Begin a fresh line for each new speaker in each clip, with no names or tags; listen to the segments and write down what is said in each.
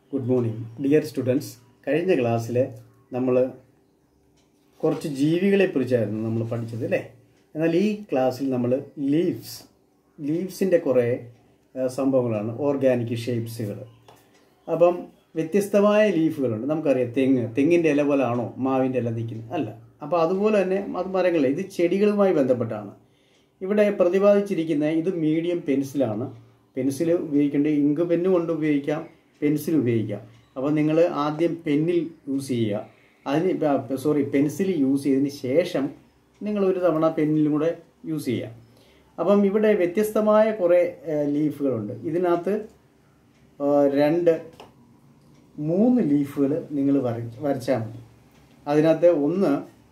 good morning dear students കഴിഞ്ഞ ക്ലാസ്സിൽ നമ്മൾ കുറച്ച് ജീവികളെ കുറിച്ചായിരുന്നു നമ്മൾ പഠിച്ചത് അല്ലേ എന്നാൽ ഈ ക്ലാസ്സിൽ നമ്മൾ ലീവ്സ് ലീവ്സിൻ്റെ കുറേ ആ, സംഭവങ്ങളാണ് ഓർഗാനിക് ഷേപ്സുകൾ അപ്പം വ്യത്യസ്തമായ ലീഫുകളുണ്ട് നമുക്കറിയാം തെങ്ങ് തെങ്ങിൻ്റെ ഇല പോലെ ആണോ മാവിൻ്റെ ഇല നിൽക്കുന്നത് അല്ല അപ്പോൾ അതുപോലെ തന്നെ അത് മരങ്ങളെ ഇത് ചെടികളുമായി ബന്ധപ്പെട്ടാണ് ഇവിടെ പ്രതിപാദിച്ചിരിക്കുന്ന ഇത് മീഡിയം പെൻസിലാണ് പെൻസിൽ ഉപയോഗിക്കേണ്ടത് ഇങ്ക് പെന്ന് കൊണ്ട് ഉപയോഗിക്കാം പെൻസിൽ ഉപയോഗിക്കാം അപ്പോൾ നിങ്ങൾ ആദ്യം പെന്നിൽ യൂസ് ചെയ്യുക അതിന് സോറി പെൻസിൽ യൂസ് ചെയ്തതിന് ശേഷം നിങ്ങൾ ഒരു തവണ പെന്നിലും കൂടെ യൂസ് ചെയ്യുക അപ്പം ഇവിടെ വ്യത്യസ്തമായ കുറേ ലീഫുകളുണ്ട് ഇതിനകത്ത് ആ, രണ്ട് മൂന്ന് ലീഫുകൾ നിങ്ങൾ വര വരച്ചാൽ മതി അതിനകത്ത് ഒന്ന്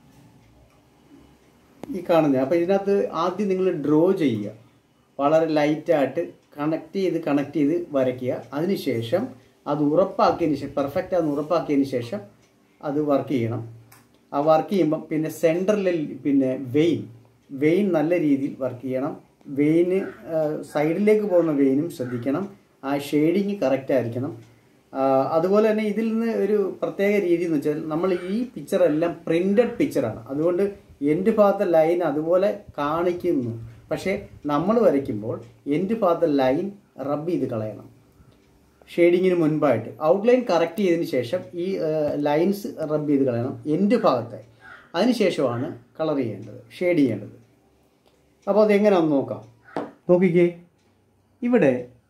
ഈ കാണുന്നത് അപ്പോൾ ഇതിനകത്ത് ആദ്യം നിങ്ങൾ ഡ്രോ ചെയ്യുക വളരെ ലൈറ്റായിട്ട് കണക്ട് ചെയ്ത് കണക്ട് ചെയ്ത് വരയ്ക്കുക അതിനുശേഷം അത് ഉറപ്പാക്കിയതിന് ശേഷം പെർഫെക്റ്റ് ആണെന്ന് ഉറപ്പാക്കിയതിന് ശേഷം അത് വർക്ക് ചെയ്യണം ആ വർക്ക് ചെയ്യുമ്പം പിന്നെ സെൻറ്ററിൽ പിന്നെ വെയിൻ വെയിൻ നല്ല രീതിയിൽ വർക്ക് ചെയ്യണം വെയിന് സൈഡിലേക്ക് പോകുന്ന വെയിനും ശ്രദ്ധിക്കണം ആ ഷെയ്ഡിങ് കറക്റ്റ് ആയിരിക്കണം ആ, അതുപോലെ തന്നെ ഇതിൽ നിന്ന് ഒരു പ്രത്യേക രീതി എന്ന് വെച്ചാൽ നമ്മൾ ഈ പിക്ചർ എല്ലാം പ്രിന്റഡ് പിക്ചറാണ് അതുകൊണ്ട് എൻ്റെ ഭാഗത്തെ ലൈൻ അതുപോലെ കാണിക്കുന്നു പക്ഷേ നമ്മൾ വരയ്ക്കുമ്പോൾ എൻ്റെ ഭാഗത്തെ ലൈൻ റബ്ബ് ചെയ്ത് കളയണം ഷെയ്ഡിങ്ങിന് മുൻപായിട്ട് ഔട്ട്ലൈൻ കറക്റ്റ് ചെയ്തതിന് ശേഷം ഈ ലൈൻസ് റബ്ബ് ചെയ്ത് കളയണം എൻ്റെ ഭാഗത്തെ അതിനുശേഷമാണ് കളർ ചെയ്യേണ്ടത് ഷെയ്ഡ് ചെയ്യേണ്ടത് അപ്പോൾ അതെങ്ങനെയാണെന്ന് നോക്കാം നോക്കിക്കേ ഇവിടെ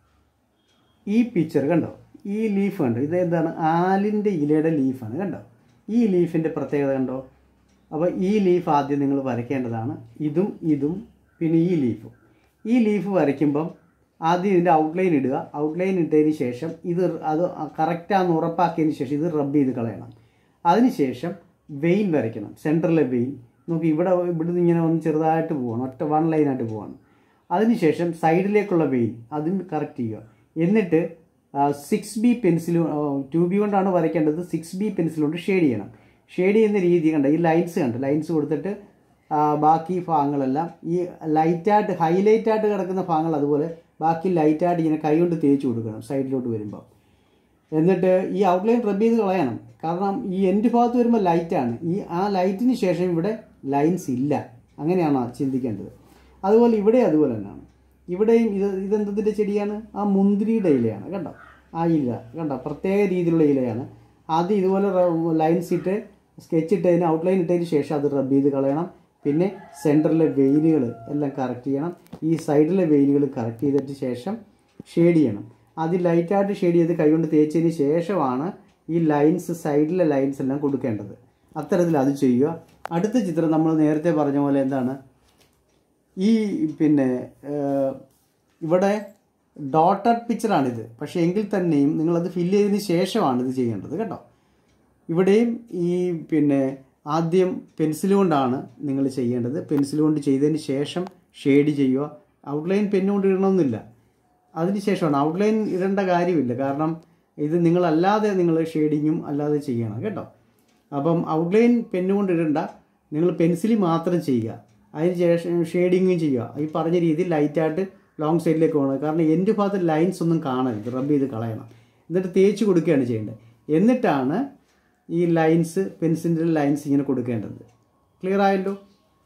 ഈ പിക്ചർ കണ്ടോ ഈ ലീഫ് കണ്ടോ ഇത് എന്താണ് ആലിൻ്റെ ഇലയുടെ ലീഫാണ് കണ്ടോ ഈ ലീഫിൻ്റെ പ്രത്യേകത കണ്ടോ അപ്പോൾ ഈ ലീഫ് ആദ്യം നിങ്ങൾ വരയ്ക്കേണ്ടതാണ് ഇതും ഇതും പിന്നെ ഈ ലീഫും ഈ ലീഫ് വരയ്ക്കുമ്പം ആദ്യം ഇതിൻ്റെ ഔട്ട്ലൈൻ ഇടുക ഔട്ട്ലൈൻ ഇട്ടതിന് ശേഷം ഇത് അത് കറക്റ്റാന്ന് ഉറപ്പാക്കിയതിന് ശേഷം ഇത് റബ്ബ് ചെയ്ത് കളയണം അതിനുശേഷം വെയിൻ വരയ്ക്കണം സെൻറ്ററിലെ വെയിൻ നോക്കി ഇവിടെ ഇവിടുന്ന് ഇങ്ങനെ ഒന്ന് ചെറുതായിട്ട് പോവാണ് ഒറ്റ വൺ ലൈനായിട്ട് പോവാണ് അതിനുശേഷം സൈഡിലേക്കുള്ള വെയിൻ അതും കറക്റ്റ് ചെയ്യുക എന്നിട്ട് six B pencil two B കൊണ്ടാണ് വരയ്ക്കേണ്ടത് സിക്സ് ബി പെൻസിൽ കൊണ്ട് ഷെയ്ഡ് ചെയ്യണം ഷെയ്ഡ് ചെയ്യുന്ന രീതി കണ്ട ഈ ലൈൻസ് കണ്ട് ലൈൻസ് കൊടുത്തിട്ട് ആ, ബാക്കി ഭാഗങ്ങളെല്ലാം ഈ ലൈറ്റായിട്ട് ഹൈലൈറ്റ് ആയിട്ട് കിടക്കുന്ന ഭാഗങ്ങൾ അതുപോലെ ബാക്കി ലൈറ്റായിട്ട് ഇങ്ങനെ കൈ കൊണ്ട് തേച്ച് കൊടുക്കണം സൈഡിലോട്ട് വരുമ്പോൾ എന്നിട്ട് ഈ ഔട്ട്ലൈൻ റബ് ചെയ്ത് കളയണം കാരണം ഈ എൻഡ് ഭാഗത്ത് വരുമ്പോൾ ലൈറ്റാണ് ഈ ആ ലൈറ്റിന് ശേഷം ഇവിടെ ലൈൻസ് ഇല്ല അങ്ങനെയാണ് ചിന്തിക്കേണ്ടത് അതുപോലെ ഇവിടെ അതുപോലെ തന്നെയാണ് ഇവിടെയും ഇത് ഇതെന്തതിൻ്റെ ചെടിയാണ് ആ മുന്തിരിയുടെ ഇലയാണ് കണ്ടോ ആ ഇല കണ്ടോ പ്രത്യേക രീതിയിലുള്ള ഇലയാണ് ആദ്യം ഇതുപോലെ ലൈൻസ് ഇട്ട് സ്കെച്ച് ഇട്ടതിന് ഔട്ട്ലൈൻ ഇട്ടതിന് ശേഷം അത് റബ്ബ് ചെയ്ത് കളയണം പിന്നെ സെൻറ്ററിലെ വെയിനുകൾ എല്ലാം കറക്റ്റ് ചെയ്യണം ഈ സൈഡിലെ വെയിനുകൾ കറക്റ്റ് ചെയ്തിട്ട് ശേഷം ഷെയ്ഡ് ചെയ്യണം അത് ലൈറ്റായിട്ട് ഷെയ്ഡ് ചെയ്ത് കൈകൊണ്ട് തേച്ചതിന് ശേഷമാണ് ഈ ലൈൻസ് സൈഡിലെ ലൈൻസ് എല്ലാം കൊടുക്കേണ്ടത് അത്തരത്തിൽ അത് ചെയ്യുക അടുത്ത ചിത്രം നമ്മൾ നേരത്തെ പറഞ്ഞ പോലെ എന്താണ് ഈ പിന്നെ ഏഹ്, ഇവിടെ ഡോട്ടഡ് പിക്ചറാണിത് പക്ഷേ എങ്കിൽ തന്നെയും നിങ്ങളത് ഫില്ല് ചെയ്തതിന് ശേഷമാണ് ഇത് ചെയ്യേണ്ടത് കേട്ടോ ഇവിടെയും ഈ പിന്നെ ആദ്യം പെൻസിൽ കൊണ്ടാണ് നിങ്ങൾ ചെയ്യേണ്ടത് പെൻസിൽ കൊണ്ട് ചെയ്തതിന് ശേഷം ഷെയ്ഡ് ചെയ്യുക ഔട്ട്ലൈൻ പെൻ കൊണ്ട് ഇടണമെന്നില്ല അതിന് ശേഷമാണ് ഔട്ട്ലൈൻ ഇടേണ്ട കാര്യമില്ല കാരണം ഇത് നിങ്ങളല്ലാതെ നിങ്ങൾ ഷെയ്ഡിങ്ങും അല്ലാതെ ചെയ്യണം കേട്ടോ അപ്പം ഔട്ട്ലൈൻ പെന്നുകൊണ്ട് ഇടണ്ട നിങ്ങൾ പെൻസിലിൽ മാത്രം ചെയ്യുക അതിന് ശേഷം ഷെയ്ഡിങ്ങും ചെയ്യുക ഈ പറഞ്ഞ രീതിയിൽ ലൈറ്റായിട്ട് ലോങ് സൈഡിലേക്ക് പോകണം കാരണം എൻ്റെ ഭാഗത്ത് ലൈൻസ് ഒന്നും കാണരുത് റബ്ബ് ചെയ്ത് കളയണം എന്നിട്ട് തേച്ച് കൊടുക്കുകയാണ് ചെയ്യേണ്ടത് എന്നിട്ടാണ് ഈ ലൈൻസ് പെൻസിലിൻ്റെ ലൈൻസ് ഇങ്ങനെ കൊടുക്കേണ്ടത് ക്ലിയർ ആയല്ലോ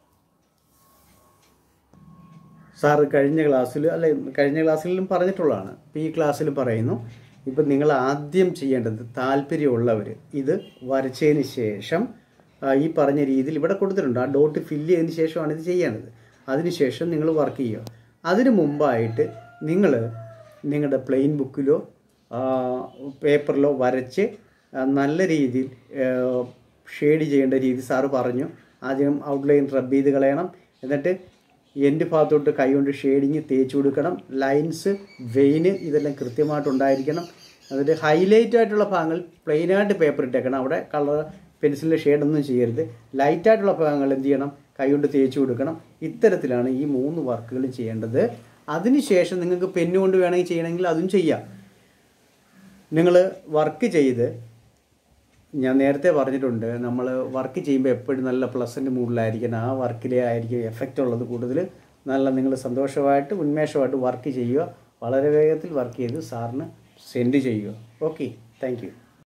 സാറ് കഴിഞ്ഞ ക്ലാസ്സിൽ അല്ലെ കഴിഞ്ഞ ക്ലാസ്സിലും പറഞ്ഞിട്ടുള്ളതാണ് ഇപ്പോൾ ഈ ക്ലാസ്സിൽ പറയുന്നു ഇപ്പം നിങ്ങൾ ആദ്യം ചെയ്യേണ്ടത് താല്പര്യമുള്ളവർ ഇത് വരച്ചതിന് ശേഷം ആ, ഈ പറഞ്ഞ രീതിയിൽ ഇവിടെ കൊടുത്തിട്ടുണ്ട് ആ ഡോട്ട് ഫില്ല് ചെയ്തതിന് ശേഷമാണ് ഇത് ചെയ്യേണ്ടത് അതിനുശേഷം നിങ്ങൾ വർക്ക് ചെയ്യുക അതിന് മുമ്പായിട്ട് നിങ്ങൾ നിങ്ങളുടെ പ്ലെയിൻ ബുക്കിലോ പേപ്പറിലോ വരച്ച് ആ, നല്ല രീതിയിൽ ഷെയ്ഡ് ചെയ്യേണ്ട രീതി സാറ് പറഞ്ഞു ആദ്യം ഔട്ട്ലൈൻ റബ്ബ് ചെയ്ത് കളയണം എന്നിട്ട് എൻ്റെ ഭാഗത്തോട്ട് കൈകൊണ്ട് ഷെയ്ഡിങ് തേച്ച് കൊടുക്കണം ലൈൻസ് വെയിന് ഇതെല്ലാം കൃത്യമായിട്ട് ഉണ്ടായിരിക്കണം എന്നിട്ട് ഹൈലൈറ്റ് ആയിട്ടുള്ള ഭാഗങ്ങൾ പ്ലെയിനായിട്ട് പേപ്പർ ഇട്ടേക്കണം അവിടെ കളർ പെൻസിലിൻ്റെ ഷെയ്ഡൊന്നും ചെയ്യരുത് ലൈറ്റായിട്ടുള്ള ഭാഗങ്ങൾ എന്ത് ചെയ്യണം കൈകൊണ്ട് തേച്ച് കൊടുക്കണം ഇത്തരത്തിലാണ് ഈ മൂന്ന് വർക്കുകൾ ചെയ്യേണ്ടത് അതിനുശേഷം നിങ്ങൾക്ക് പെന്നുകൊണ്ട് വേണമെങ്കിൽ ചെയ്യണമെങ്കിൽ അതും ചെയ്യാം നിങ്ങൾ വർക്ക് ചെയ്ത് ഞാൻ നേരത്തെ പറഞ്ഞിട്ടുണ്ട് നമ്മൾ വർക്ക് ചെയ്യുമ്പോൾ എപ്പോഴും നല്ല പ്ലസൻറ്റ് മൂഡിലായിരിക്കണം ആ വർക്കിലേ ആയിരിക്കും എഫക്റ്റ് ഉള്ളത് കൂടുതൽ നല്ല നിങ്ങൾ സന്തോഷമായിട്ട് ഉന്മേഷമായിട്ട് വർക്ക് ചെയ്യുക വളരെ വേഗത്തിൽ വർക്ക് ചെയ്ത് സാറിന് സെൻഡ് ചെയ്യുക ഓക്കെ താങ്ക് യു